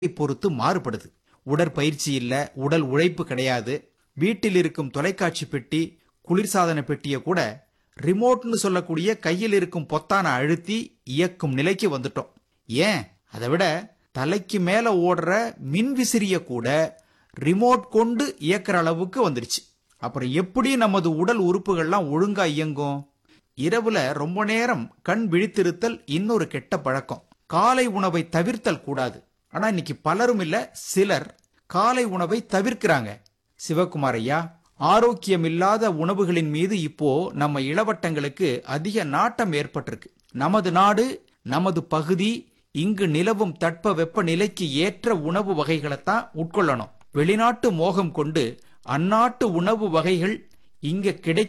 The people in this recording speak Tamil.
பொறுத்து மாறுபடுது உடற்பயிற்சி இல்ல உடல் உழைப்பு கிடையாது வீட்டில் இருக்கும் தொலைக்காட்சி பெட்டி குளிர்சாதன பெட்டியை கூட ரிமோட்னு சொல்லக்கூடிய கையில் இருக்கும் பொத்தானை அழுத்தி இயக்கும் நிலைக்கு வந்துட்டோம் ஏன் அதை விட தலைக்கு மேல ஓடுற மின் விசிறிய கூட ரிமோட் கொண்டு இயக்குற அளவுக்கு வந்துருச்சு அப்புறம் எப்படி நமது உடல் உறுப்புகள்லாம் ஒழுங்கா இயங்கும் இரவுல ரொம்ப நேரம் கண் விழித்திருத்தல் இன்னொரு கெட்ட பழக்கம் காலை உணவை தவிர்த்தல் கூடாது ஆனா இன்னைக்கு பலரும் இல்ல சிலர் காலை உணவை தவிர்க்கிறாங்க சிவகுமார் ஐயா ஆரோக்கியம் இல்லாத உணவுகளின் மீது இப்போ நம்ம இளவட்டங்களுக்கு அதிக நாட்டம் ஏற்பட்டிருக்கு நமது நாடு நமது பகுதி இங்கு நிலவும் தட்ப வெப்ப நிலைக்கு ஏற்ற உணவு வகைகளைத்தான் உட்கொள்ளணும் வெளிநாட்டு மோகம் கொண்டு அந்நாட்டு உணவு வகைகள் இங்க கிடைக்க